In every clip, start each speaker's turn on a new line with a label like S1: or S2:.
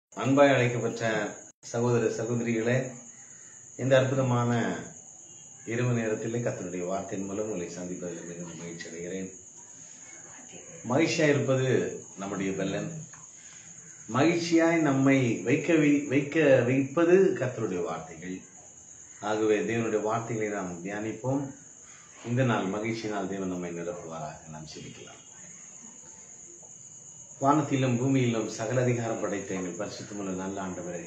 S1: அன்பாய் அழைக்கப்பட்ட சகோதர சகோதரிகளே இந்த அற்புதமான இரவு நேரத்திலே கத்தனுடைய வார்த்தையின் மூலம் உங்களை சந்திப்பதில் மிகவும் மகிழ்ச்சி அடைகிறேன் மகிழ்ச்சியா இருப்பது நம்முடைய பெல்லன் மகிழ்ச்சியாய் நம்மை வைக்க வை- வைக்க வைப்பது கர்த்தருடைய வார்த்தைகள் ஆகவே தேவனுடைய வார்த்தைகளை நாம் தியானிப்போம் இந்த நாள் மகிழ்ச்சியினால் தேவன் நம்மை நிரப்புவாராக நாம் சிரிக்கலாம் வானத்திலும் பூமியிலும் சகல அதிகாரம் படைத்த எங்கள் பரிசுத்தமுள்ள நல்ல ஆண்டவரே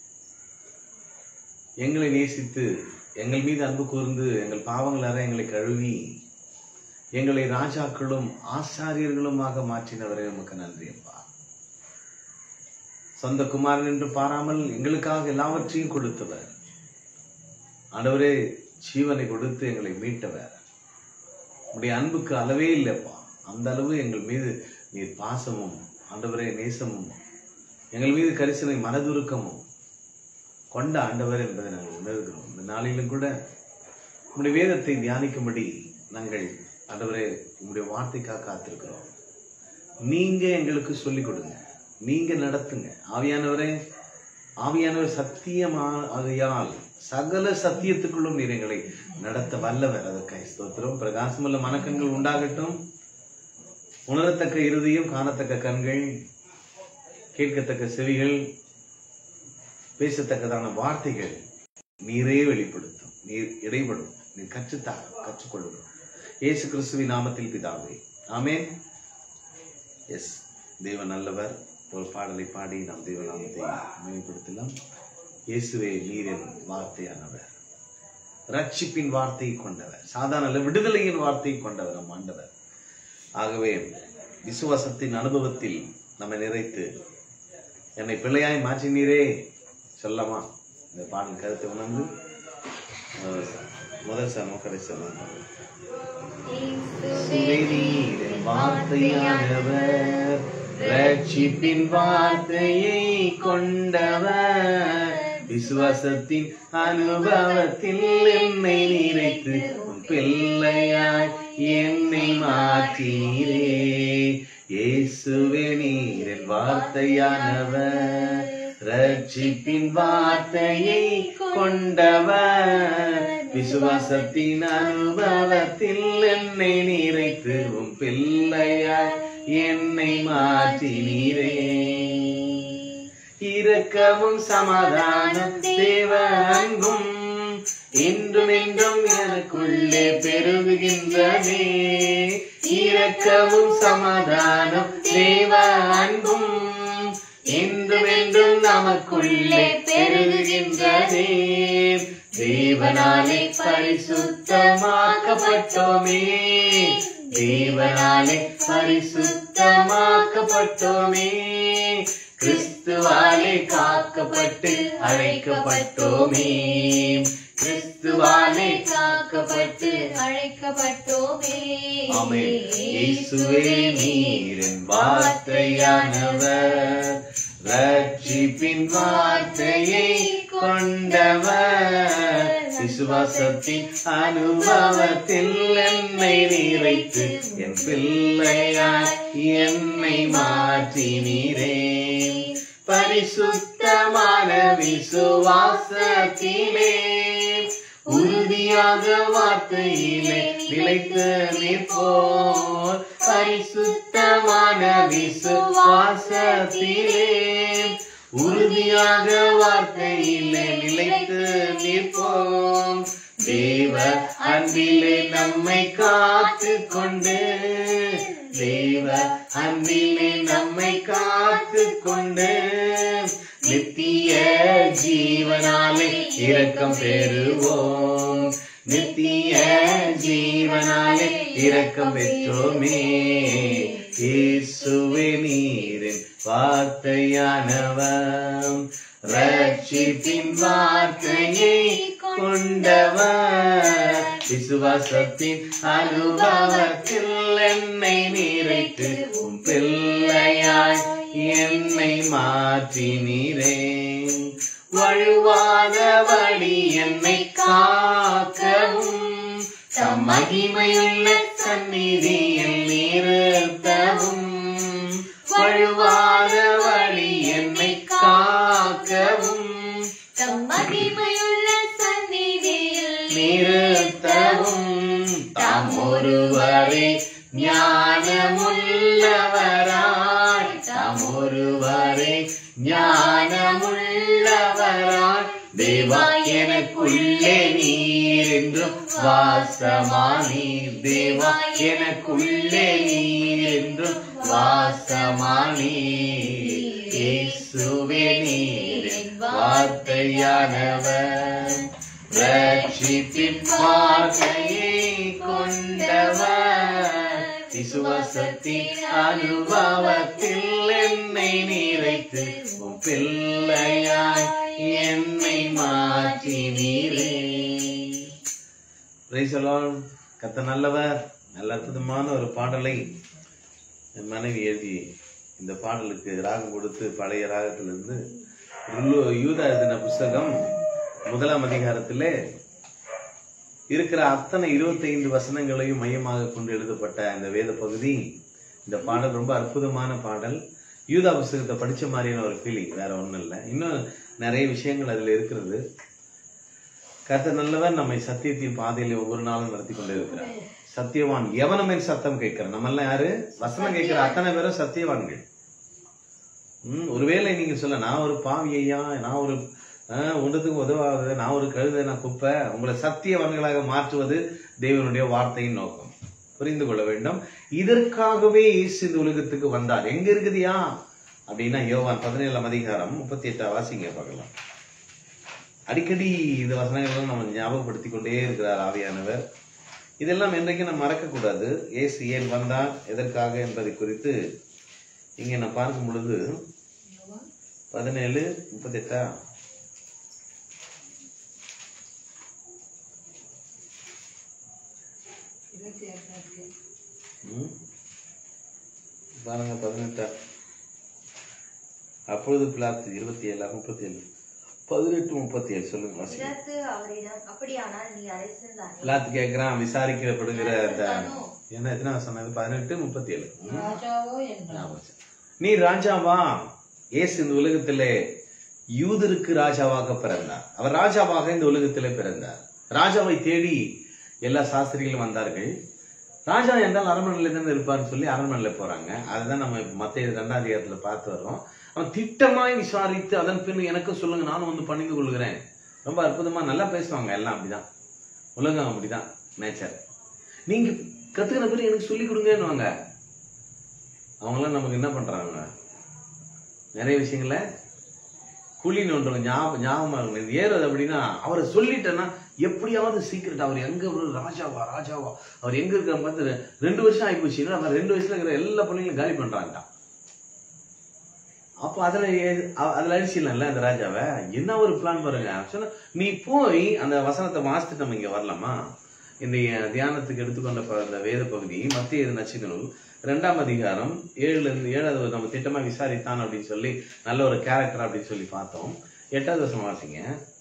S1: எங்களை நேசித்து எங்கள் மீது அன்பு கூர்ந்து எங்கள் பாவங்களார எங்களை கழுவி எங்களை ராஜாக்களும் ஆசாரியர்களுமாக மாற்றினவரே உமக்கு நன்றி அப்பா சொந்த குமாரன் என்று பாராமல் எங்களுக்காக எல்லாவற்றையும் கொடுத்தவர் ஆண்டவரே ஜீவனை கொடுத்து எங்களை மீட்டவர் உடைய அன்புக்கு அளவே இல்லைப்பா அந்த அளவு எங்கள் மீது நீர் பாசமும் ஆண்டவரே நேசமும் எங்கள் மீது கரிசனை மனதுருக்கமும் கொண்ட ஆண்டவர் என்பதை நாங்கள் உணர்கிறோம் இந்த நாளிலும் கூட உங்களுடைய வேதத்தை தியானிக்கும்படி நாங்கள் ஆண்டவரே உங்களுடைய வார்த்தைக்காக காத்திருக்கிறோம் நீங்க எங்களுக்கு சொல்லிக் கொடுங்க நீங்க நடத்துங்க ஆவியானவரே ஆவியானவர் சத்தியமா ஆகையால் சகல சத்தியத்துக்குள்ளும் நீர் எங்களை நடத்த வல்லவர் அதற்காக ஸ்தோத்திரம் பிரகாசமுள்ள மனக்கண்கள் உண்டாகட்டும் உணரத்தக்க இருதயம் காணத்தக்க கண்கள் கேட்கத்தக்க செவிகள் பேசத்தக்கதான வார்த்தைகள் நீரே வெளிப்படுத்தும் நீர் இடைபடும் நீர் கற்றுத்தா கற்றுக்கொள்ளும் இயேசு கிறிஸ்துவின் நாமத்தில் பிதாவே ஆமென் எஸ் தேவன் நல்லவர் ஒரு பாடலை பாடி நாம் தேவ நாமத்தை மேம்படுத்தலாம் இயேசுவே நீரின் வார்த்தையானவர் ரட்சிப்பின் வார்த்தையை கொண்டவர் சாதாரண அல்ல, விடுதலையின் வார்த்தையை கொண்டவர் நம் ஆண்டவர் ஆகவே விசுவாசத்தின் அனுபவத்தில் நம்மை நிறைத்து என்னை பிள்ளையாய் மாற்றினீரே சொல்லலாமா இந்த பாடல் கருத்தை உணர்ந்து அஹ், முதல் சமம் கடைசி சமம் நீரின் வார்த்தையானவர் ரட்சிப்பின் வார்த்தையை கொண்டவர் விசுவாசத்தின் அனுபவத்தில் என்னை நிறைத்து உன் பிள்ளையாய் என்னை மாற்றீரே இயேசுவே நீரின் வார்த்தையானவர் ரட்சிப்பின் வார்த்தையை கொண்டவர் விசுவாசத்தின் அனுபவத்தில் என்னை நிறைத்து உன் பிள்ளையாய் என்னை மாற்றினீரே இரக்கமும் சமாதானம் தேவ அன்பும் என்றும் என்றும் எனக்குள்ளே பெருகுகின்றதே இரக்கமும் சமாதானம் தேவ அன்பும் என்றும் என்றும் நமக்குள்ளே பெருகுகின்றதே தேவனாலே பரிசுத்தமாக்கப்பட்டோமே தேவனாலே பரிசுத்தமாக்கப்பட்டோமே கிறிஸ்துவாலே காக்கப்பட்டு அழைக்கப்பட்டோமே கிறிஸ்துவாலே
S2: காக்கப்பட்டு அழைக்கப்பட்டோமே
S1: ஆமென் இயேசுவே நீரின் வார்த்தையானவர் ரட்சிப்பின் வார்த்தையை கொண்டவர் விசுவாசத்தின் அனுபவத்தில் என்னை நிறைத்து என் பிள்ளையாய் என்னை மாற்றினீரே பரிசுத்தமான விசுவாசத்திலே உறுதியாக வார்த்தையிலே நிலைத்து நிற்போர் பரிசுத்தமான விசுவாசத்திலே உறுதியாக வார்த்தையிலே நிலைத்து நிற்போம் தேவ அன்பிலே நம்மை காத்து கொண்டு தேவ அன்பிலே நம்மை காத்து கொண்டு நித்திய ஜீவனாலே இரக்கம் பெறுவோம் நித்திய ஜீவனாலே இரக்கம் பெற்றோமே இயேசுவே நீரின் வார்த்தையானவம் ரட்சிப்பின் வார்த்தையை கொண்டவர் விசுவாசத்தின் அனுபவத்தில் என்னை நிறைத்து உன் பிள்ளையாய் என்னை மாற்றினீரே வழுவாத வழி என்னை காக்கவும் தம் மகிமையுள்ள சந்நிதியில் நிறுத்தவும் வழுவாத வழி என்னை கா ஞானமுள்ளவராய் தேவா எனக்குள்ளே நீர் என்றும் வாசமானீர் தேவா எனக்குள்ளே நீர் என்றும் வாசமானீர் இயேசுவே நீர் என் வார்த்தையானவர் ரட்சிப்பின் வார்த்தையை கொண்டவர் விசுவாசத்தின் அனுபவத்தில் என்னை நிறைத்து உம் பிள்ளையாய் என்னை மாற்றினீரே கத்த நல்லவர் நல்ல அற்புதமான ஒரு பாடலை என் மனைவி எழுதி இந்த பாடலுக்கு ராகம் கொடுத்து பழைய ராகத்திலிருந்து ருல்லு- யூதா எழுதின புஸ்தகம் முதலாம் அதிகாரத்திலே இருக்கிற அத்தனை 25 வசனங்களையும் மையமாக கொண்டு எழுதப்பட்ட இந்த வேத பகுதி இந்த பாடல் ரொம்ப அற்புதமான பாடல் யூதா புஸ்தகத்தை படிச்ச மாதிரியான ஒரு ஃபீலிங் வேற ஒண்ணும் இல்லை இன்னும் நிறைய விஷயங்கள் அதுல இருக்கிறது கர்த்தர் நல்லவர் நம்மை சத்தியத்தின் பாதையில ஒவ்வொரு நாளும் நடத்தி கொண்டு இருக்கிறார் சத்தியவான் எவனும் என் சத்தம் கேட்கிறான் நம்ம எல்லாம் யாரு வசனம் கேட்கிற அத்தனை பேரும் சத்தியவான்கள் ம், ஒருவேளை நீங்க சொல்ல நான் ஒரு பாவி ஐயா நான் ஒரு ஆஹ், ஒன்றத்துக்கும் உதவாது நான் ஒரு கழுதை நான் குப்பை உங்களை சத்தியவான்களாக மாற்றுவது தேவனுடைய வார்த்தையின் நோக்கம் புரிந்து கொள்ள வேண்டும் இதற்காகவே இயேசு இந்த உலகத்துக்கு வந்தார் எங்க இருக்குதியா அப்படின்னா யோவான் பதினேழாம் அதிகாரம் முப்பத்தி எட்டாம் வாசிங்க பார்க்கலாம் அடிக்கடி இந்த வசனங்கள்லாம் நம்ம ஞாபகப்படுத்தி கொண்டே இருக்கிறார் ஆவியானவர் இதெல்லாம் என்றைக்கும் நம்ம மறக்க கூடாது இயேசு ஏன் வந்தார் எதற்காக என்பதை குறித்து இங்க நான் பார்க்கும் பொழுது பதினேழு முப்பத்தெட்டா ம். பாருங்க பதினெட்டா அப்பொழுது பிளாத்து இருபத்தி ஏழா முப்பத்தி ஏழு பதினெட்டு முப்பத்தி ஏழு சொல்லுங்க வாசிங்க.
S2: பிலாத்து அவரிடம் அப்படியானால் நீ அரசன் தானே
S1: பிளாத்து கேட்கிறான் விசாரிக்கப்படுகிற அந்த என்ன எத்தனை சொன்னது பதினெட்டு முப்பத்தி ஏழு ம்.
S2: ராஜாவோ என்றான்
S1: ஞாபகம் வச்சு. நீ ராஜாவா இயேசு இந்த உலகத்திலே யூதருக்கு ராஜாவாக பிறந்தார் அவர் ராஜாவாக இந்த உலகத்திலே பிறந்தார் ராஜாவை தேடி எல்லா சாஸ்திரிகளும் வந்தார்கள் ராஜா என்றால் அரண்மனையில தானே இருப்பார்னு சொல்லி அரண்மனையில போறாங்க அதுதான் நம்ம மத்திய ரெண்டாதிகாரத்துல பார்த்து வர்றோம் அவன் திட்டமாய் விசாரித்து அதன் பின் எனக்கும் சொல்லுங்க நானும் வந்து பணிந்து கொள்கிறேன் ரொம்ப அற்புதமா நல்லா பேசுவாங்க எல்லாம் அப்படிதான் உலகம் அப்படிதான் நேச்சர் நீங்க கத்துக்கிற பிறகு எனக்கு சொல்லி கொடுங்கன்னுவாங்க அவங்களாம் நமக்கு என்ன பண்றாங்க நிறைய விஷயங்கள குழி நோண்டுறவங்க ஞாபகம் ஞாபகமா இருக்கும் இது ஏறது அப்படின்னா அவரை சொல்லிட்டேன்னா எப்படியாவது சீக்கிரட் அவர் எங்க ஒரு ராஜாவா ராஜாவா அவர் எங்க இருக்கிற பார்த்து ரெ- ரெண்டு வருஷம் ஆகி போச்சு அவர் ரெண்டு வயசுல இருக்கிற எல்லா பிள்ளைங்களும் காலி பண்றாங்கட்டான் அப்ப அதுல ஏ- அ- அதுல அடிச்சிடலாம்ல அந்த ராஜாவை என்ன ஒரு பிளான் பாருங்க சொன்னா நீ போய் அந்த வசனத்தை வாசித்து நம்ம இங்க வரலாமா இந்த தியானத்துக்கு எடுத்துக்கொண்ட ப- அந்த வேத பகுதி மத்திய நச்சின நூல் ரெண்டாம் அதிகாரம் ஏழுல இருந்து ஏழாவது நம்ம திட்டமா விசாரித்தான் அப்படின்னு சொல்லி நல்ல ஒரு கேரக்டர் அப்படின்னு சொல்லி பார்த்தோம் எட்டாவது வருஷம் வாசிங்க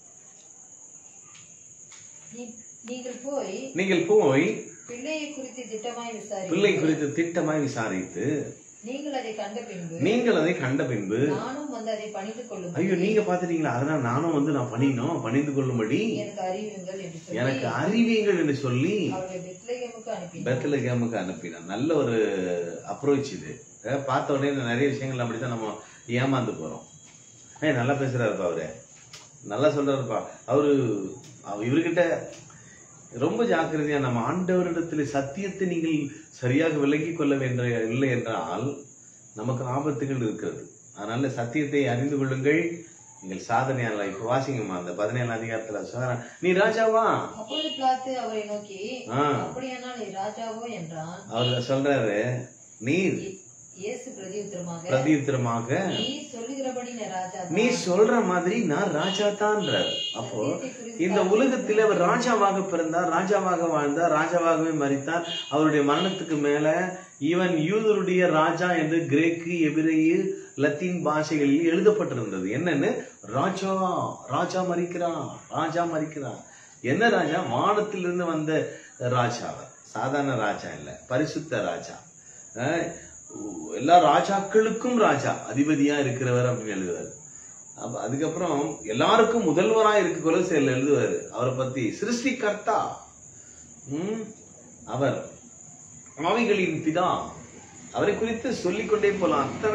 S2: நீ- நீங்கள் போய்
S1: நீங்கள் போய்
S2: பிள்ளையை குறித்து திட்டமாய் விசாரி
S1: பிள்ளை குறித்து திட்டமாய் விசாரித்து
S2: நீங்கள் அதை கண்ட பின்பு
S1: நீங்கள் அதை கண்ட பின்பு
S2: நானும் வந்து அதை பணிந்து கொள்ளும்
S1: ஐயோ நீங்க பாத்துட்டீங்களா அதனால நானும் வந்து நான் பண்ணினோம் பணிந்து கொள்ளும்படி
S2: எனக்கு அறிவியுங்கள் என்று சொல்லி
S1: எனக்கு அறிவீங்கள் என்று சொல்லி
S2: அவர்களை பெத்லகேமுக்கு அனுப்பினார்
S1: பெத்தலகேமுக்கு அனுப்பினான் நல்ல ஒரு அப்ரோச் இது அஹ் பார்த்த உடனே நிறைய விஷயங்கள் அப்படித்தான் நம்ம ஏமாந்து போறோம் ஏய் நல்லா பேசுறாருப்பா அவரு நல்லா சொல்றாருப்பா அவரு அவ- இவர்கிட்ட ரொம்ப ஜாக்கிரதையா நம்ம ஆண்டவரிடத்தில் சத்தியத்தை நீங்கள் சரியாக விலகிக் கொள்ள வேண்ட இல்லை என்றால் நமக்கு ஆபத்துகள் இருக்கிறது அதனால சத்தியத்தை அறிந்து கொள்ளுங்கள் நீங்கள் சாதனையாளர் இப்ப வாசிங்கம்மா அந்த பதினேழு அதிகாரத்துல சொல்றான் நீ ராஜாவா
S2: அப்பொழுது பிலாத்து அவரை நோக்கி
S1: ஆ
S2: அப்படியானால் நீ ராஜாவோ என்றான்
S1: அவர் சொல்றாரு நீர்
S2: இயேசு பிரதியுத்தரமாக
S1: பிரதியுத்தரமாக
S2: நீ சொல்லுகிறபடி நீ ராஜா
S1: நீ சொல்ற மாதிரி நான் ராஜா தான்றார் அப்போ இந்த உலகத்தில் அவர் ராஜாவாக பிறந்தார் ராஜாவாக வாழ்ந்தார் ராஜாவாகவே மரித்தார் அவருடைய மரணத்துக்கு மேல இவன் யூதருடைய ராஜா என்று கிரேக்கு எபிரேயு லத்தீன் பாஷைகளில் எழுதப்பட்டிருந்தது என்னன்னு ராஜா ராஜா மரிக்கிறான் ராஜா மரிக்கிறான் என்ன ராஜா வானத்திலிருந்து வந்த ராஜா அவர் சாதாரண ராஜா இல்ல பரிசுத்த ராஜா அஹ் எல்லா ராஜாக்களுக்கும் ராஜா அதிபதியா இருக்கிறவர் அப்படின்னு எழுதுவார் அப்ப அதுக்கப்புறம் எல்லாருக்கும் முதல்வரா இருக்க கொலசையில் எழுதுவாரு அவரை பத்தி சிருஷ்டிகர்த்தா ம், அவர் ஆவிகளின் பிதா அவரை குறித்து சொல்லிக்கொண்டே போலாம் அத்தனை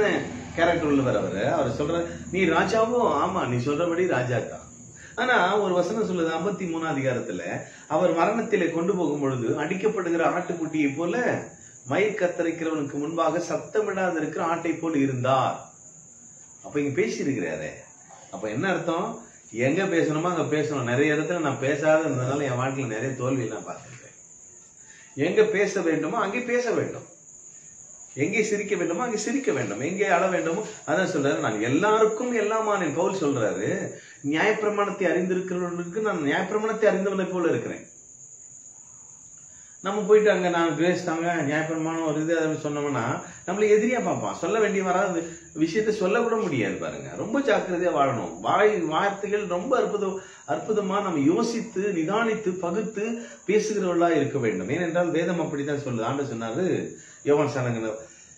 S1: கேரக்டர் உள்ளவர் அவரு அவர் சொல்ற நீ ராஜாவோ ஆமா நீ சொல்றபடி ராஜா தான் ஆனா ஒரு வசனம் சொல்லுது ஐம்பத்தி மூணாம் அதிகாரத்துல அவர் மரணத்திலே கொண்டு போகும் பொழுது அடிக்கப்படுகிற ஆட்டுக்குட்டியை போல மயிர் கத்தரிக்கிறவனுக்கு முன்பாக சத்தமிடாத இருக்கிற ஆட்டை போல் இருந்தார் அப்ப இங்க பேசியிருக்கிறாரே அப்ப என்ன அர்த்தம் எங்க பேசணுமோ அங்க பேசணும் நிறைய இடத்துல நான் பேசாத இருந்ததுனால என் வாழ்க்கையில நிறைய தோல்வி நான் பார்த்திருக்கேன் எங்க பேச வேண்டுமோ அங்கே பேச வேண்டும் எங்கே சிரிக்க வேண்டுமோ அங்கே சிரிக்க வேண்டும் எங்கே அழ வேண்டுமோ அதான் சொல்றாரு நான் எல்லாருக்கும் எல்லாமானேன் பவுல் சொல்றாரு நியாயப்பிரமாணத்தை அறிந்திருக்கிறவர்களுக்கு நான் நியாயப்பிரமாணத்தை அறிந்தவனை போல இருக்கிறேன் நம்ம போயிட்டு அங்க நான் கிரேஸ் தாங்க நியாயப்பிரமாணம் ஒரு இது அதை சொன்னோம்னா நம்மள எதிரியா பார்ப்பான் சொல்ல வேண்டிய வராது விஷயத்தை சொல்ல கூட முடியாது பாருங்க ரொம்ப ஜாக்கிரதையா வாழணும் வாய் வார்த்தைகள் ரொம்ப அற்புதம் அற்புதமா நம்ம யோசித்து நிதானித்து பகுத்து பேசுகிறவர்களா இருக்க வேண்டும் ஏனென்றால் வேதம் அப்படித்தான் சொல்லுது ஆண்டு சொன்னாரு யோவான் சனங்கன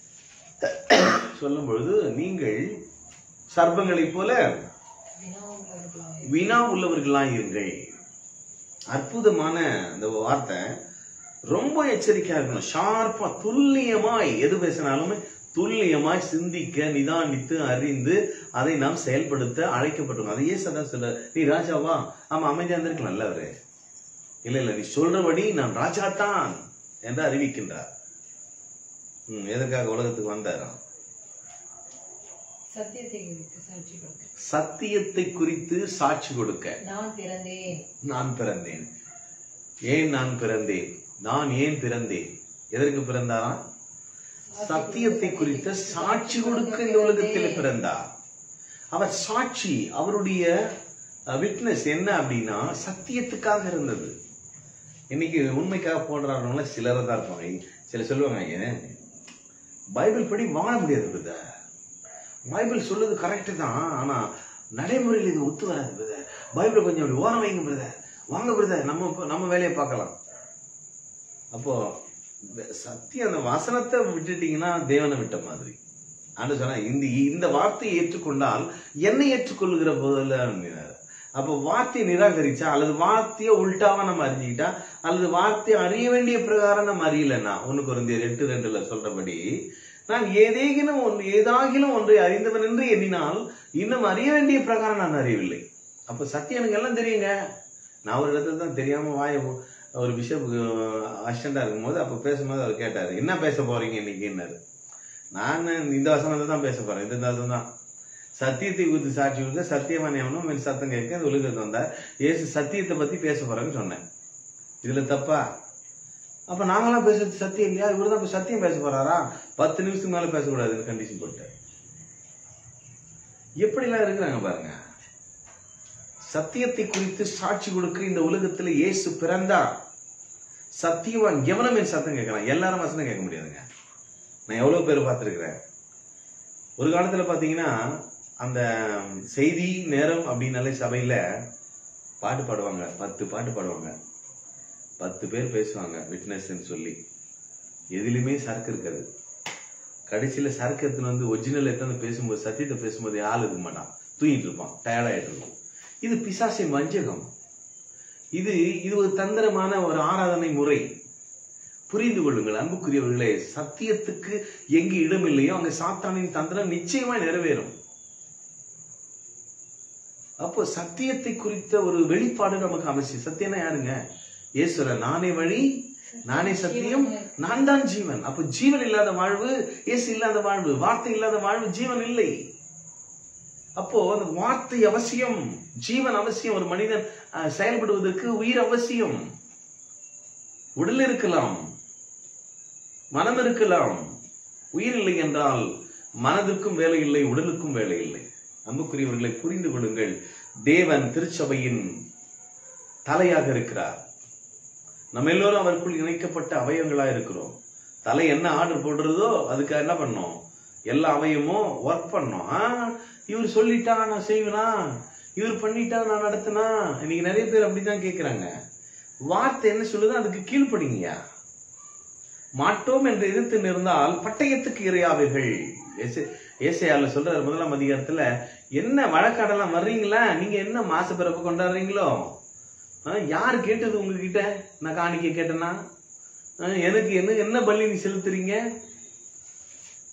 S1: சொல்லும் பொழுது நீங்கள் சர்ப்பங்களைப் போல
S2: வினாவுள்ளவர்களாய்
S1: வினா உள்ளவர்களாய் இருங்கள் அற்புதமான அந்த வார்த்தை ரொம்ப எச்சரிக்கையா இருக்கணும் ஷார்ப்பா துல்லியமாய் எது பேசினாலுமே துல்லியமாய் சிந்திக்க நிதானித்து அறிந்து அதை நாம் செயல்படுத்த அழைக்கப்பட்டிருக்கோம் அதை ஏசு அதான் சொல்ற நீ ராஜாவா ஆமா அமைதியா இருந்திருக்கலாம் நல்லவரு இல்ல இல்ல நீ சொல்றபடி நான் ராஜா தான் என்று அறிவிக்கின்றார் ம், எதற்காக உலகத்துக்கு வந்தாராம்
S2: சத்தியத்தை குறித்து சாட்சி கொடுக்க
S1: சத்தியத்தை குறித்து சாட்சி கொடுக்க
S2: நான் பிறந்தேன்
S1: நான் பிறந்தேன் ஏன் நான் பிறந்தேன் நான் ஏன் பிறந்தேன் எதற்கு பிறந்தாராம் சத்தியத்தை குறித்த சாட்சி கொடுக்க இந்த உலகத்தில் பிறந்தார் அவர் சாட்சி அவருடைய விட்னஸ் என்ன அப்படின்னா சத்தியத்துக்காக இருந்தது இன்னைக்கு உண்மைக்காக போடுறாங்க சிலரை தான் இருப்பாங்க சில சொல்லுவாங்க "ஏன், பைபிள் படி வாழ முடியாது பிரதர் பைபிள் சொல்லுது கரெக்டு தான் ஆனா நடைமுறையில் இது ஒத்து வராது பிரதர் பைபிள் கொஞ்சம் அப்படி ஓரம் வைங்க பிரதர் வாங்க பிரதர் நம்ம நம்ம வேலையை பார்க்கலாம் அப்போ இந்த சத்தியம் அந்த வசனத்தை விட்டுட்டீங்கன்னா தேவனை விட்ட மாதிரி ஆண்டு சொன்னா இந்த இந்த வார்த்தையை ஏற்றுக்கொண்டால் என்னை ஏற்றுக்கொள்ளுகிற போதில் அப்போ வார்த்தையை நிராகரிச்சா அல்லது வார்த்தையை உள்டாவா நம்ம அறிஞ்சுக்கிட்டா அல்லது வார்த்தையை அறிய வேண்டிய பிரகாரம் நம்ம அறியலன்னா ஒண்ணு குறைந்த எட்டு ரெண்டுல சொல்றபடி நான் ஏதேகிலும் ஒன்று ஏதாகிலும் ஒன்றை அறிந்தவன் என்று எண்ணினால் இன்னும் அறிய வேண்டிய பிரகாரம் நான் அறியவில்லை அப்ப சத்தியம் எனக்கு எல்லாம் தெரியுங்க நான் ஒரு இடத்துல தான் தெரியாம வாய ஒரு பிஷப் அசிஸ்டண்டா இருக்கும்போது அப்ப பேசும்போது அவர் கேட்டாரு என்ன பேச போறீங்க இன்னைக்குன்னாரு நான் இந்த வசனத்தை தான் பேச போறேன் இந்த வசனம் தான் சத்தியத்தை குறித்து சாட்சி கொடுக்க சத்தியமான எவனும் என் சத்தம் கேட்க இந்த உலகத்து வந்தார் ஏசு சத்தியத்தை பத்தி பேச போறேன்னு சொன்னேன் இதுல தப்பா அப்ப நாங்களாம் பேசுறது சத்தியம் இல்லையா இவரு தான் இப்ப சத்தியம் பேச போறாரா பத்து நிமிஷத்துக்கு மேல பேசக்கூடாதுன்னு கண்டிஷன் போட்டார் எப்படிலாம் இருக்கிறாங்க பாருங்க சத்தியத்தை குறித்து சாட்சி கொடுக்க இந்த உலகத்துல இயேசு பிறந்தார் சத்தியவான் எவனும் என் சத்தம் கேட்கலாம் எல்லாரும் வசனம் கேட்க முடியாதுங்க நான் எவ்வளவு பேர் பார்த்திருக்கிறேன் ஒரு காலத்துல பாத்தீங்கன்னா அந்த செய்தி நேரம் அப்படின்னாலே சபையில பாட்டு பாடுவாங்க பத்து பாட்டு பாடுவாங்க பத்து பேர் பேசுவாங்க விட்னஸ்ன்னு சொல்லி எதுலையுமே சரக்கு இருக்காது கடைசியில சரக்கு எடுத்துன்னு வந்து ஒரிஜினல் எடுத்து பேசும்போது சத்தியத்தை பேசும்போது ஆள் இருக்க மாட்டான் தூங்கிட்டு இருப்பான் டயர்டாயிட்டு இருக்கும் இது பிசாசின் வஞ்சகம் இது இது ஒரு தந்திரமான ஒரு ஆராதனை முறை புரிந்து கொள்ளுங்கள் அன்புக்குரியவர்களே சத்தியத்துக்கு எங்கு இடம் இல்லையோ அங்க சாத்தானின் தந்திரம் நிச்சயமா நிறைவேறும் அப்போ சத்தியத்தை குறித்த ஒரு வெளிப்பாடு நமக்கு அவசியம் சத்தியம்னா யாருங்க இயேசுர நானே வழி நானே சத்தியம் நான் தான் ஜீவன் அப்ப ஜீவன் இல்லாத வாழ்வு இயேசு இல்லாத வாழ்வு வார்த்தை இல்லாத வாழ்வு ஜீவன் இல்லை அப்போ அந்த வார்த்தை அவசியம் ஜீவன் அவசியம் ஒரு மனிதன் அஹ், செயல்படுவதற்கு உயிர் அவசியம் உடல் இருக்கலாம் மனம் இருக்கலாம் உயிர் இல்லை என்றால் மனதிற்கும் வேலை இல்லை உடலுக்கும் வேலை இல்லை அன்புக்குரியவர்களை புரிந்து கொள்ளுங்கள் தேவன் திருச்சபையின் தலையாக இருக்கிறார் நம்ம எல்லோரும் அவருக்குள் இணைக்கப்பட்ட அவயவங்களா இருக்கிறோம் தலை என்ன ஆர்டர் போடுறதோ அதுக்கு என்ன பண்ணோம் எல்லா அவயமும் ஒர்க் பண்ணோம் ஆ, இவர் சொல்லிட்டா நான் செய்வேனா இவர் பண்ணிட்டா நான் நடத்தினா இன்னைக்கு நிறைய பேர் அப்படிதான் கேக்குறாங்க வார்த்தை என்ன சொல்லுதோ அதுக்கு கீழ்ப்படிங்கயா மாட்டோம் என்று எதிர்த்து நிறந்தால் பட்டயத்துக்கு இரையாவீர்கள் ஏசையால சொல்றாரு முதலாம் அதிகாரத்துல என்ன வழக்காடெல்லாம் வர்றீங்களா நீங்க என்ன மாச பிறப்பு கொண்டாடுறீங்களோ ஆ, யாரு கேட்டது உங்ககிட்ட நான் காணிக்க கேட்டேன்னா ஆ, எனக்கு என்ன என்ன பலி நீ செலுத்துறீங்க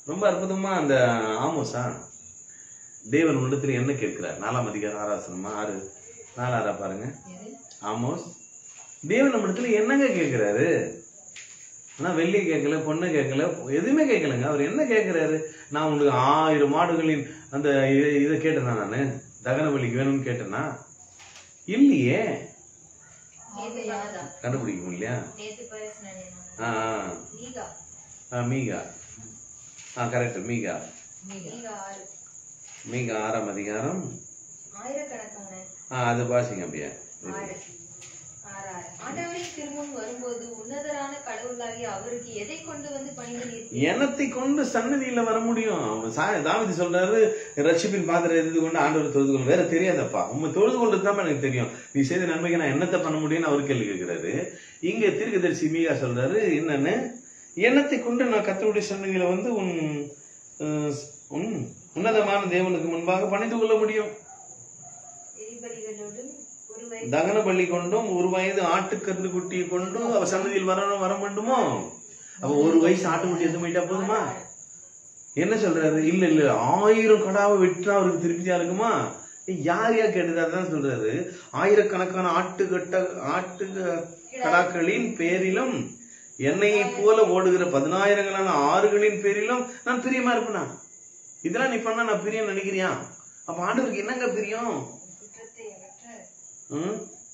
S1: ரொம்ப அற்புதமா அந்த ஆமோஸா தேவன் உள்ளத்துல என்ன கேட்கிறார் நாலாம் அதிகாரம் ஆராசனமா ஆறு நாலாரா பாருங்க
S2: எது
S1: ஆமோஸ் தேவன் நம்ம இடத்துல என்னங்க கேட்கிறாரு ஆனா வெள்ளி கேட்கல பொண்ணு கேட்கல எதுவுமே கேட்கலங்க அவர் என்ன கேட்கிறாரு நான் உங்களுக்கு ஆயிரம் மாடுகளின் அந்த இதை இதை கேட்டேனா நானு தகன பலிக்கு வேணும்னு கேட்டேனா இல்லையே
S2: நேத்து யாதா
S1: கண்டுபிடிக்க முடியலையா
S2: நேத்து பேசினேன்
S1: ஆ
S2: மீகா
S1: ஆ, மீகா ஆ கரெக்ட் மீகா
S2: மீகா ஆறு
S1: மீகா ஆறாம் அதிகாரம்
S2: ஆயிரக்கணக்கான
S1: ஆ அது வாசிங்க அப்படியே
S2: ஆறு ஆறு ஆறு ஆண்டவரை திரும்பவும் வரும்போது உன்னதரான கடவுளாகிய அவருக்கு எதை கொண்டு வந்து பணிந்து நிற்பீர்
S1: எண்ணத்தை கொண்டு சன்னதியில வர முடியும் அவன் சா- தாவீது சொல்றாரு ரட்சிப்பின் பாத்திரம் எது கொண்டு ஆண்டவர் தொழுது கொள்ள வேற தெரியாதப்பா உண்மை தொழுது கொண்டு தான் எனக்கு தெரியும் நீ செய்த நன்மைக்கு நான் என்னத்தை பண்ண முடியும்னு அவர் கேள்வி கேட்கிறாரு இங்க தீர்க்கதரிசி மீகா சொல்றாரு என்னன்னு எண்ணத்தை கொண்டு நான் கத்தருடைய சன்னதியில வந்து உன் அஹ், உன் உன்னதமான தேவனுக்கு முன்பாக பணிந்து கொள்ள முடியும்
S2: எரிபலிகளோடும் ஒரு வயது
S1: தகன பள்ளி கொண்டும் ஒரு வயது ஆட்டுக்கருந்து குட்டியை கொண்டும் அவர் சன்னதியில் வரணும் வர வேண்டுமோ அப்ப ஒரு வயசு ஆட்டுக்குட்டி எது போயிட்டா போதுமா என்ன சொல்றாரு இல்ல இல்ல ஆயிரம் கடாவை வெட்டா அவருக்கு திருப்தியா இருக்குமா ஏய், யார் யார் கேட்டது அதான் சொல்றாரு ஆயிரக்கணக்கான ஆட்டு கட்ட ஆட்டு கடாக்களின் பேரிலும் என்னையை போல ஓடுகிற பதினாயிரங்களான ஆறுகளின் பேரிலும் நான் பிரியமா இருப்பேனா இதெல்லாம் நீ பண்ணா நான் பிரியம் நினைக்கிறியா அப்ப ஆண்டவருக்கு என்னங்க பிரியம்
S2: குற்றத்தை அகற்ற
S1: ம்?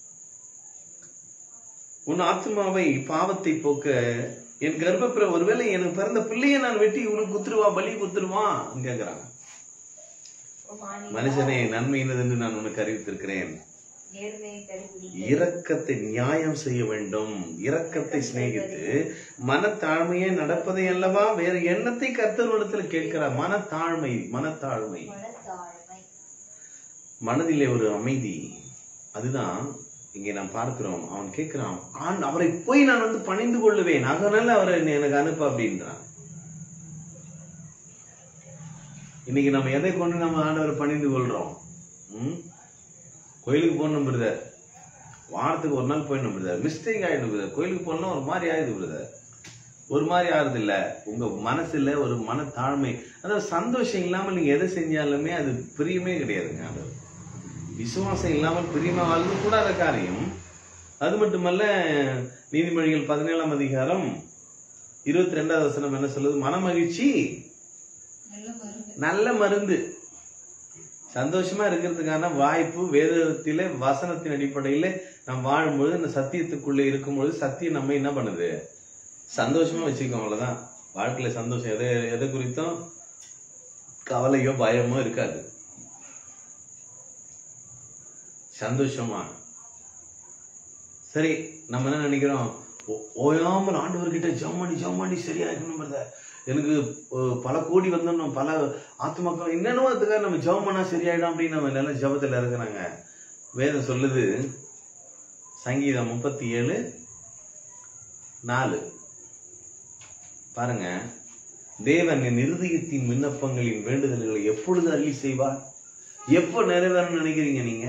S1: உன் ஆத்மாவை பாவத்தை போக்க என் கர்ப்பப்பிற ஒருவேளை எனக்கு பிறந்த பிள்ளையை நான் வெட்டி உனக்கு குத்துருவா பலி குத்துருவான் கேக்குறாங்க
S2: மானி
S1: மனுஷனே நன்மை என்று நான் உனக்கு அறிவித்திருக்கிறேன்
S2: நேர்மையை கடைபிடி
S1: இரக்கத்தை நியாயம் செய்ய வேண்டும் இரக்கத்தை சிநேகித்து மனத்தாழ்மையே நடப்பதை அல்லவா வேற எண்ணத்தை கர்த்தரிடத்தில் கேட்கிறார் மனத்தாழ்மை மனத்தாழ்மை
S2: மனத்தாழ்மை
S1: மனதிலே ஒரு அமைதி அதுதான் இங்கே நாம் பார்க்கிறோம் அவன் கேட்கிறான் ஆண் அவரை போய் நான் வந்து பணிந்து கொள்ளுவேன் அதனால அவரை நீ எனக்கு அனுப்பு அப்படின்றான் இன்னைக்கு நம்ம எதை கொண்டு நம்ம ஆண்டவரை பணிந்து கொள்றோம் ம்? கோயிலுக்கு போகணும் பிரதர் வாரத்துக்கு ஒரு நாள் போயிடணும் பிரதர் மிஸ்டேக் ஆயிடும் பிரதர் கோயிலுக்கு போகணும் ஒரு மாதிரி ஆயிடுது பிரதர் ஒரு மாதிரி ஆறுது இல்ல உங்க மனசுல ஒரு மன தாழ்மை அதாவது சந்தோஷம் இல்லாம நீங்க எதை செஞ்சாலுமே அது பிரியமே கிடையாதுங்க அது விசுவாசம் இல்லாமல் பிரியமா வாழ்ந்து கூடாத காரியம் அது மட்டுமல்ல நீதிமொழிகள் பதினேழாம் அதிகாரம் இருபத்தி ரெண்டாவது வசனம் என்ன சொல்லுது மனமகிழ்ச்சி
S2: நல்ல மருந்து
S1: நல்ல மருந்து சந்தோஷமா இருக்கிறதுக்கான வாய்ப்பு வேதத்திலே வசனத்தின் அடிப்படையில நாம் வாழும்பொழுது இந்த சத்தியத்துக்குள்ளே இருக்கும்பொழுது சத்தியம் நம்ம என்ன பண்ணுது சந்தோஷமா வச்சுக்கோம் அவ்வளவுதான் வாழ்க்கையில சந்தோஷம் எதை எதை குறித்தும் கவலையோ பயமோ இருக்காது சந்தோஷமா சரி நம்ம என்ன நினைக்கிறோம் ஓ- ஓயாமல் ஆண்டவர்கிட்ட ஜம்மணி ஜம்மணி சரியாயிருக்கணும் brother. எனக்கு அஹ், பல கோடி வந்துடணும் பல ஆத்மாக்கள் என்னென்னவோ அதுக்காக நம்ம ஜெபம் பண்ணா சரியாயிடும் அப்படின்னு நம்ம நல்ல ஜெபத்துல இருக்கிறாங்க வேதம் சொல்லுது சங்கீதம் முப்பத்தி ஏழு நாலு பாருங்க தேவன் என் இருதயத்தின் விண்ணப்பங்களின் வேண்டுதல்களை எப்பொழுது அள்ளி செய்வார் எப்போ நிறைவேறணும்னு நினைக்கிறீங்க நீங்க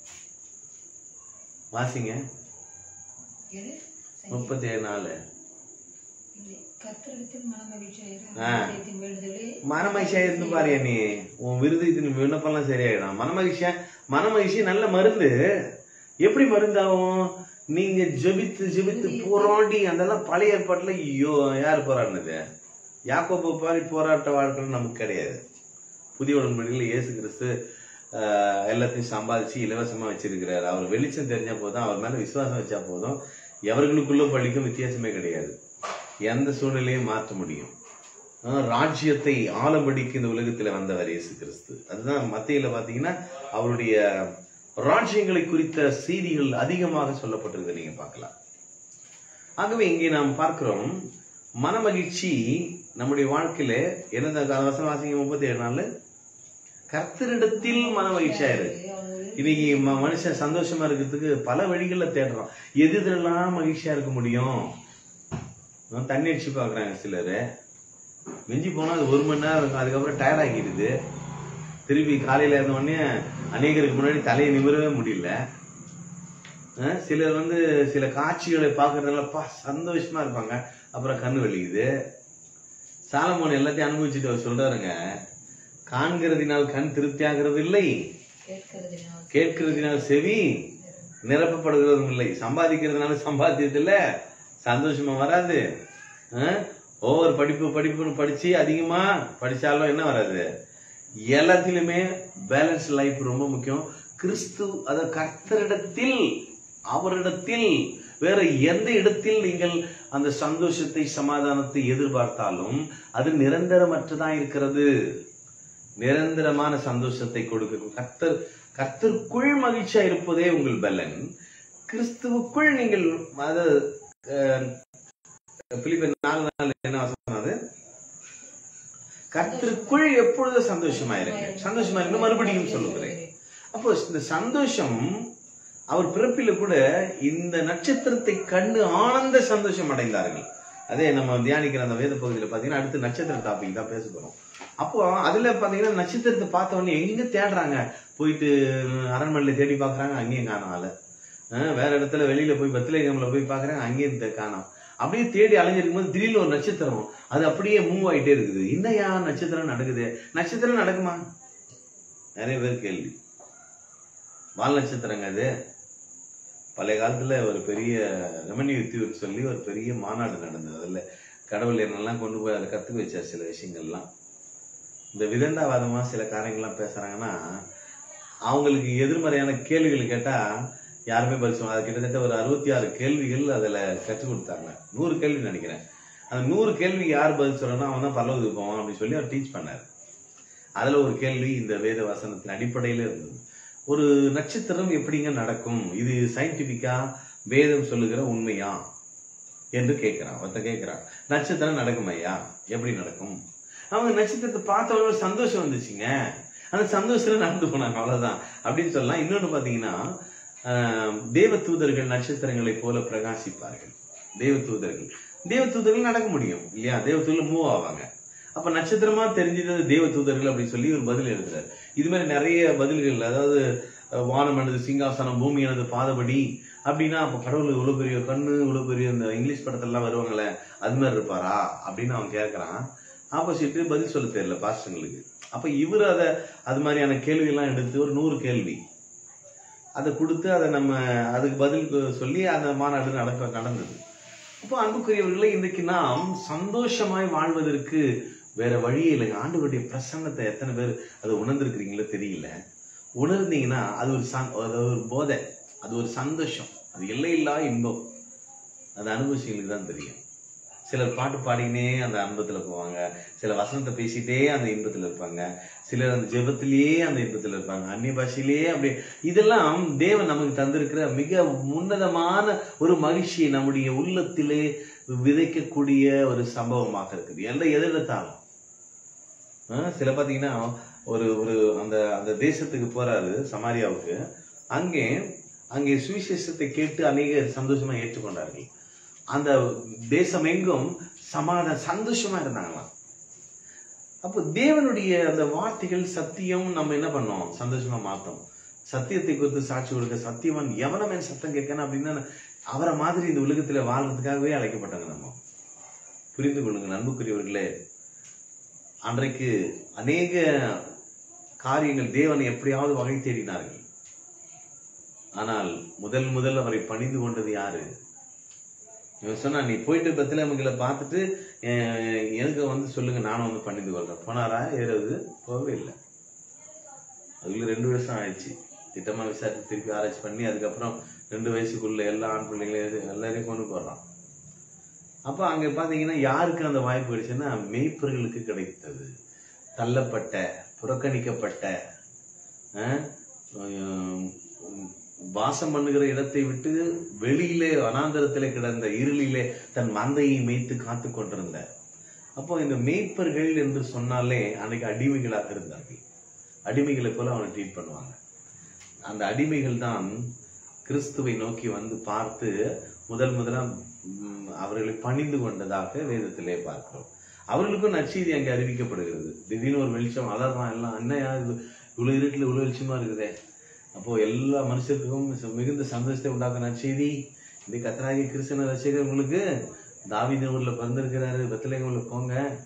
S1: வாசிங்க
S2: எது
S1: முப்பத்தி ஏழு நாலு
S2: இல்லை கர்த்தரிடத்தில் மனமகிழ்ச்சியாக
S1: ஆ.
S2: இதயத்தின் வேண்டுதலே
S1: மனமகிழ்ச்சியா இருந்து பாரு நீ உன் விருதத்தின் விண்ணப்பம்லாம் சரியாயிடும் மனமகிழ்ச்சியா மனமகிழ்ச்சி நல்ல மருந்து எப்படி மருந்தாகும் நீங்க ஜெபித்து ஜெபித்து போராடி அதெல்லாம் பழைய ஏற்பாட்டுல ஐயோ யார் போராடினது யாக்கோபு பாரி போராட்ட வாழ்க்கை நமக்கு கிடையாது புதிய உடன்படிக்கையில் இயேசு கிறிஸ்து ஆஹ், எல்லாத்தையும் சம்பாதிச்சு இலவசமா வச்சிருக்கிறார் அவர் வெளிச்சம் தெரிஞ்சா போதும் அவர் மேல விசுவாசம் வச்சா போதும் எவர்களுக்குள்ள பள்ளிக்கும் வித்தியாசமே கிடையாது எந்த சூழ்நிலையும் மாற்ற முடியும் ஆஹ், ராஜ்யத்தை ஆளும்படிக்கு இந்த உலகத்துல வந்தவர் இயேசு கிறிஸ்து அதுதான் மத்தியில பாத்தீங்கன்னா அவருடைய ராஜ்யங்களை குறித்த செய்திகள் அதிகமாக சொல்லப்பட்டிருக்கு நீங்க பார்க்கலாம் ஆகவே இங்கே நாம் பார்க்கிறோம் மனமகிழ்ச்சி நம்முடைய வாழ்க்கையில என்னது வசனம் வாசிங்க முப்பத்தி ஏழு நாள் கர்த்தரிடத்தில் மனமகிழ்ச்சியா இருக்கு இன்னைக்கு ம- மனுஷன் சந்தோஷமா இருக்கிறதுக்கு பல வழிகள்ல தேடுறான் எது இதெல்லாம் மகிழ்ச்சியா இருக்க முடியும் நான் தண்ணி அடிச்சு பாக்குறாங்க சிலரு மிஞ்சி போனா அது ஒரு மணி நேரம் இருக்கும் அதுக்கப்புறம் டயர்ட் ஆகிடுது திருப்பி காலையில இருந்த உடனே அநேகருக்கு முன்னாடி தலையை நிமிரவே முடியல அஹ் சிலர் வந்து சில காட்சிகளை பார்க்கறதுனால பா சந்தோஷமா இருப்பாங்க அப்புறம் கண்ணு வலிக்குது சாலமோன் எல்லாத்தையும் அனுபவிச்சுட்டு அவர் சொல்றாருங்க காண்கிறதினால் கண் திருப்தியாகிறது இல்லை
S2: கேட்கிறதினால்
S1: கேட்கிறதினால் செவி நிரப்பப்படுகிறதும் இல்லை சம்பாதிக்கிறதுனால சம்பாத்தியத்துல சந்தோஷமா வராது அஹ்? ஒவ்வொரு படிப்பு படிப்புன்னு படிச்சு அதிகமா படிச்சாலும் என்ன வராது எல்லாத்திலுமே பேலன்ஸ் லைஃப் ரொம்ப முக்கியம் கிறிஸ்து அத கர்த்தரிடத்தில் அவரிடத்தில் வேற எந்த இடத்தில் நீங்கள் அந்த சந்தோஷத்தை சமாதானத்தை எதிர்பார்த்தாலும் அது நிரந்தரமற்றதா இருக்கிறது நிரந்தரமான சந்தோஷத்தை கொடுக்க கர்த்தர் கர்த்தருக்குள் மகிழ்ச்சியா இருப்பதே உங்கள் பலன் கிறிஸ்துவுக்குள் நீங்கள் அது அஹ், பிலிப்பியர் நாலு நாள் என்ன வசனம் அது கர்த்தருக்குள் எப்பொழுதும் சந்தோஷமா இருங்க சந்தோஷமா இருங்க மறுபடியும் சொல்லுகிறேன் அப்போ இந்த சந்தோஷம் அவர் பிறப்பில கூட இந்த நட்சத்திரத்தை கண்டு ஆனந்த சந்தோஷம் அடைந்தார்கள் அதே நம்ம தியானிக்கிற அந்த வேத பகுதியில பாத்தீங்கன்னா அடுத்து நட்சத்திர டாபிக் தான் பேச போறோம் அப்போ அதுல பாத்தீங்கன்னா நட்சத்திரத்தை பார்த்த உடனே எங்க தேடுறாங்க போயிட்டு அரண்மனையில தேடி பாக்குறாங்க அங்கேயும் காணும் ஆள அஹ் வேற இடத்துல வெளியில போய் பத்திலேகம்ல போய் பாக்குறாங்க அங்கேயும் தே- காணோம் அப்படியே தேடி அலைஞ்சிருக்கும் போது திடீர்னு ஒரு நட்சத்திரம் அது அப்படியே மூவ் ஆயிட்டே இருக்குது என்னையா நட்சத்திரம் நடக்குது நட்சத்திரம் நடக்குமா நிறைய பேர் கேள்வி வால் நட்சத்திரங்க அது பழைய காலத்துல ஒரு பெரிய ரெமன்யூ யுத்தியூர் சொல்லி ஒரு பெரிய மாநாடு நடந்தது அதுல கடவுள் என்னெல்லாம் கொண்டு போய் அதை கத்துக்க வச்சார் சில விஷயங்கள்லாம் இந்த விதண்டாவாதமா சில காரியங்கள்லாம் பேசுறாங்கன்னா அவங்களுக்கு எதிர்மறையான கேள்விகள் கேட்டா யாருமே பதில் சொல்லுவாங்க அது கிட்டத்தட்ட ஒரு அறுபத்தி ஆறு கேள்விகள் அதுல கற்றுக் கொடுத்தாங்க நூறு கேள்வி நினைக்கிறேன் அந்த நூறு கேள்வி யார் பதில் சொல்லணும் அவன் தான் பல்லவத்துக்கு போவான் அப்படின்னு சொல்லி அவர் டீச் பண்ணார் அதுல ஒரு கேள்வி இந்த வேத வசனத்தின் அடிப்படையில இருந்தது ஒரு நட்சத்திரம் எப்படிங்க நடக்கும் இது சயின்டிபிக்கா வேதம் சொல்லுகிற உண்மையா என்று கேட்கிறான் ஒருத்தன் கேட்கிறான் நட்சத்திரம் நடக்கும் ஐயா எப்படி நடக்கும் அவங்க நட்சத்திரத்தை பார்த்த உடனே ஒரு சந்தோஷம் வந்துச்சுங்க அந்த சந்தோஷத்துல நடந்து போனாங்க அவ்வளவுதான் அப்படின்னு சொல்லலாம் இன்னொன்னு பாத்தீங்கன்னா ஆஹ், தேவ தூதர்கள் நட்சத்திரங்களைப் போல பிரகாசிப்பார்கள் தேவ தூதர்கள் தேவ தூதர்கள் நடக்க முடியும் இல்லையா தேவ தூதர்கள் மூவ் ஆவாங்க அப்ப நட்சத்திரமா தெரிஞ்சது தேவ தூதர்கள் அப்படின்னு சொல்லி ஒரு பதில் எழுதுறாரு இது மாதிரி நிறைய பதில்கள் அதாவது அஹ், வானமானது சிங்காசனம் பூமியானது பாதபடி அப்படின்னா அப்ப கடவுள் இவ்வளவு பெரிய கண்ணு இவ்வளவு பெரிய இந்த இங்கிலீஷ் படத்தெல்லாம் வருவாங்களே அது மாதிரி இருப்பாரா அப்படின்னு அவன் கேட்கறான் ஆப்போசிட் பதில் சொல்ல தெரியல பாஸ்டங்களுக்கு அப்ப இவர் அதை அது மாதிரியான கேள்வி எல்லாம் எடுத்து ஒரு நூறு கேள்வி அதை கொடுத்து அதை நம்ம அதுக்கு பதில் கு- சொல்லி அந்த மாநாடு நடக்க நடந்தது அப்போ அன்புக்குரியவர்களே இன்றைக்கு நாம் சந்தோஷமாய் வாழ்வதற்கு வேற வழியே இல்லைங்க ஆண்டவருடைய பிரசன்னத்தை எத்தனை பேர் அதை உணர்ந்திருக்கிறீங்களோ தெரியல உணர்ந்தீங்கன்னா அது ஒரு சந்- அது ஒரு போதை அது ஒரு சந்தோஷம் அது எல்லையில்லா இன்பம் அது அனுபவிச்சவங்களுக்கு தான் தெரியும் சிலர் பாட்டு பாடினே அந்த அன்பத்துல போவாங்க சில வசனத்தை பேசிட்டே அந்த இன்பத்துல இருப்பாங்க சிலர் அந்த ஜெபத்திலேயே அந்த இன்பத்துல இருப்பாங்க அந்நிய பாஷையிலேயே அப்படி இதெல்லாம் தேவன் நமக்கு தந்திருக்கிற மிக உன்னதமான ஒரு மகிழ்ச்சியை நம்முடைய உள்ளத்திலே விதைக்கக்கூடிய ஒரு சம்பவமாக இருக்குது எந்த எதிர்த்தாலும் சில பாத்தீங்கன்னா ஒரு ஒரு அந்த அந்த தேசத்துக்கு போறாரு சமாரியாவுக்கு அங்கே அங்கே சுவிசேஷத்தை கேட்டு அநேக சந்தோஷமா ஏற்றுக்கொண்டார்கள் அந்த தேசம் எங்கும் சமாதான சந்தோஷமா இருந்தாங்களாம் அப்போ தேவனுடைய அந்த வார்த்தைகள் சத்தியம் நம்ம என்ன பண்ணோம் சந்தோஷமா மாத்தோம் சத்தியத்தை குறித்து சாட்சி கொடுக்க சத்தியவான் எவனமே சத்தம் கேட்கணும் அப்படின்னா அவரை மாதிரி இந்த உலகத்துல வாழ்றதுக்காகவே அழைக்கப்பட்டாங்க நம்ம புரிந்து கொள்ளுங்க நண்புக்குரியவர்களே அன்றைக்கு அநேக காரியங்கள் தேவனை எப்படியாவது வகை தேடினார்கள் ஆனால் முதல் முதல் அவரை பணிந்து கொண்டது யாரு இவன் சொன்னா நீ போயிட்டு பத்திலமங்களை பார்த்துட்டு அஹ், எனக்கு வந்து சொல்லுங்க நானும் வந்து பணிந்து கொள்றேன் போனாரா ஏறது போகவே இல்லை அதுக்குள்ள ரெண்டு வருஷம் ஆயிடுச்சு திட்டமா விசாரிச்சு திருப்பி ஆராய்ச்சி பண்ணி அதுக்கப்புறம் ரெண்டு வயசுக்குள்ள எல்லா ஆண் பிள்ளைங்களையும் எல்லாரையும் கொண்டு போடுறான் அப்ப அங்க பாத்தீங்கன்னா யாருக்கு அந்த வாய்ப்பு கிடைச்சுன்னா மெய்ப்பர்களுக்கு கிடைத்தது தள்ளப்பட்ட புறக்கணிக்கப்பட்ட அஹ், உம், வாசம் பண்ணுகிற இடத்தை விட்டு வெளியிலே வனாந்தரத்திலே கிடந்த இருளிலே தன் மந்தையை மேய்த்து காத்து கொண்டிருந்த அப்போ இந்த மேய்ப்பர்கள் என்று சொன்னாலே அன்னைக்கு அடிமைகளாக இருந்தார்கள் அடிமைகளை போல அவனை ட்ரீட் பண்ணுவாங்க அந்த அடிமைகள் தான் கிறிஸ்துவை நோக்கி வந்து பார்த்து முதல் முதலா ம், அவர்களை பணிந்து கொண்டதாக வேதத்திலே பார்க்கிறோம் அவர்களுக்கும் நற்செய்தி அங்கே அறிவிக்கப்படுகிறது திடீர்னு ஒரு வெளிச்சம் அலறான் எல்லாம் என்னையா இது இவ்வளவு இருட்டுல இவ்வளவு வெளிச்சமா இருக்குதே அப்போ எல்லா மனுஷருக்கும் ச- மிகுந்த சந்தோஷத்தை உண்டாக்குற நற்செய்தி இந்த கத்தராகி கிறிஸ்தன ரசிகர் உங்களுக்கு தாவீது ஊர்ல பிறந்திருக்கிறாரு பெத்தலேகம்ல போங்க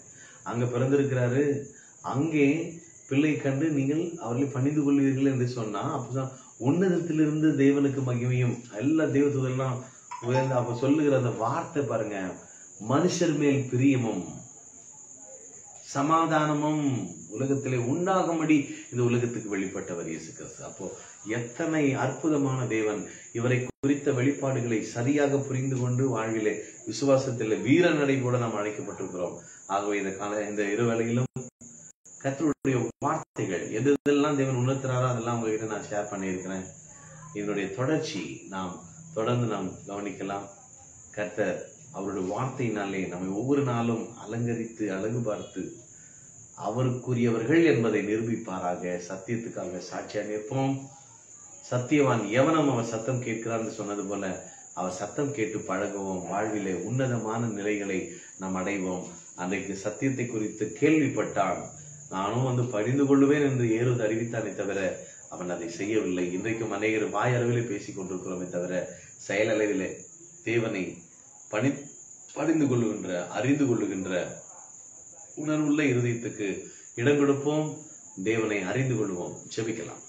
S1: அங்க பிறந்திருக்கிறாரு அங்கே பிள்ளை கண்டு நீங்கள் அவர்களை பணிந்து கொள்வீர்கள் என்று சொன்னா அப்பதான் உன்னதத்திலிருந்து தேவனுக்கு மகிமையும் எல்லா தேவதூதெல்லாம் உயர்ந்து அப்ப சொல்லுகிற அந்த வார்த்தை பாருங்க மனுஷர் மேல் பிரியமும் சமாதானமும் உலகத்திலே உண்டாகும்படி இந்த உலகத்துக்கு வெளிப்பட்டவர் இயேசு கிறிஸ்து அப்போ எத்தனை அற்புதமான தேவன் இவரை குறித்த வெளிப்பாடுகளை சரியாக புரிந்து கொண்டு வாழ்விலே விசுவாசத்திலே வீர நடை கூட நாம் அழைக்கப்பட்டிருக்கிறோம் ஆகவே இந்த கால இந்த இருவேளையிலும் கர்த்தருடைய வார்த்தைகள் எது எதெல்லாம் தேவன் உணர்த்துறாரோ அதெல்லாம் உங்ககிட்ட நான் ஷேர் பண்ணியிருக்கிறேன் இதனுடைய தொடர்ச்சி நாம் தொடர்ந்து நாம் கவனிக்கலாம் கர்த்தர் அவருடைய வார்த்தையினாலே நம்மை ஒவ்வொரு நாளும் அலங்கரித்து அழகு பார்த்து அவருக்குரியவர்கள் என்பதை நிரூபிப்பாராக சத்தியத்துக்காக சாட்சியா நிற்போம் சத்தியவான் எவனும் அவர் சத்தம் கேட்கிறான்னு சொன்னது போல அவர் சத்தம் கேட்டு பழகுவோம் வாழ்விலே உன்னதமான நிலைகளை நாம் அடைவோம் அன்றைக்கு சத்தியத்தை குறித்து கேள்விப்பட்டான் நானும் வந்து பணிந்து கொள்ளுவேன் என்று ஏறுவது அறிவித்தானே தவிர அவன் அதை செய்யவில்லை இன்றைக்கும் அநேகர் வாய் அளவிலே பேசிக் கொண்டிருக்கிறோமே தவிர செயல் அளவிலே தேவனை பணி பணிந்து கொள்ளுகின்ற அறிந்து கொள்ளுகின்ற உணர்வுள்ள இருதயத்துக்கு இடம் கொடுப்போம் தேவனை அறிந்து கொள்வோம் ஜெபிக்கலாம்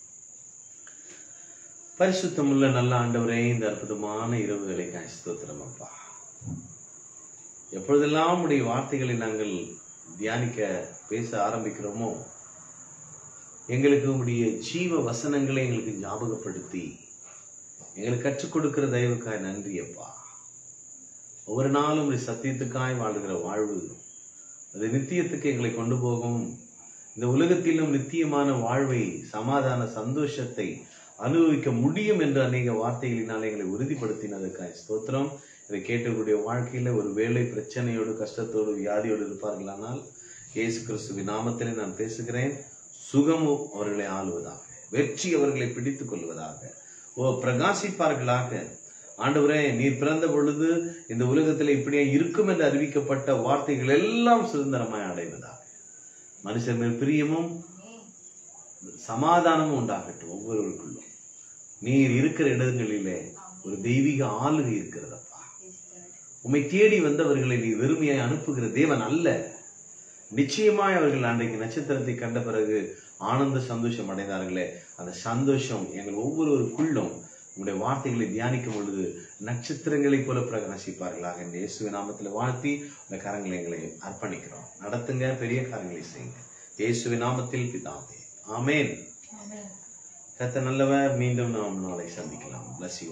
S1: பரிசுத்தமுள்ள நல்ல ஆண்டவரே இந்த அற்புதமான இரவுகளை ஸ்தோத்திரம் அப்பா எப்பொழுதெல்லாம் உடைய வார்த்தைகளை நாங்கள் தியானிக்க பேச ஆரம்பிக்கிறோமோ எங்களுக்கு உடைய ஜீவ வசனங்களை எங்களுக்கு ஞாபகப்படுத்தி எங்களுக்கு கற்றுக் கொடுக்கிற தயவுக்காய் நன்றி அப்பா ஒவ்வொரு நாளும் உடைய சத்தியத்துக்காய் வாழுகிற வாழ்வு அது நித்தியத்துக்கு எங்களை கொண்டு போகும் இந்த உலகத்திலும் நித்தியமான வாழ்வை சமாதான சந்தோஷத்தை அனுபவிக்க முடியும் என்ற அநேக வார்த்தைகளினால் எங்களை உறுதிப்படுத்தினதுக்காய் ஸ்தோத்திரம் இதை கேட்டவர்களுடைய வாழ்க்கையில ஒரு வேலை பிரச்சனையோடு கஷ்டத்தோடு வியாதியோடு இருப்பார்களானால் இயேசு கிறிஸ்துவின் நாமத்திலே நான் பேசுகிறேன் சுகமும் அவர்களை ஆளுவதாக வெற்றி அவர்களை பிடித்துக் கொள்வதாக ஓ பிரகாசிப்பார்களாக ஆண்டவரே நீர் பிறந்த பொழுது இந்த உலகத்துல இப்படியே இருக்கும் என்று அறிவிக்கப்பட்ட வார்த்தைகள் எல்லாம் சுதந்திரமாய் அடைவதாக மனுஷன் மேல் பிரியமும் சமாதானமும் உண்டாகட்டும் ஒவ்வொருவருக்குள்ளும் நீர் இருக்கிற இடங்களிலே ஒரு தெய்வீக ஆளுகை இருக்கிறதப்பா உம்மை தேடி வந்தவர்களை நீ வெறுமையாய் அனுப்புகிற தேவன் அல்ல நிச்சயமாய் அவர்கள் அன்றைக்கு நட்சத்திரத்தை கண்ட பிறகு ஆனந்த சந்தோஷம் அடைந்தார்களே அந்த சந்தோஷம் எங்கள் ஒவ்வொருவருக்குள்ளும் உங்களுடைய வார்த்தைகளை தியானிக்கும் பொழுது நட்சத்திரங்களைப் போல பிரகாசிப்பார்களாக இந்த இயேசுவின் நாமத்தில் வாழ்த்தி இந்த கரங்களை எங்களை அர்ப்பணிக்கிறோம் நடத்துங்க பெரிய காரியங்களை செய்யுங்க இயேசுவின் நாமத்தில் பிதாவே ஆமென் கத்த நல்லவர் மீண்டும் நாம் நாளை சந்திக்கலாம் bless you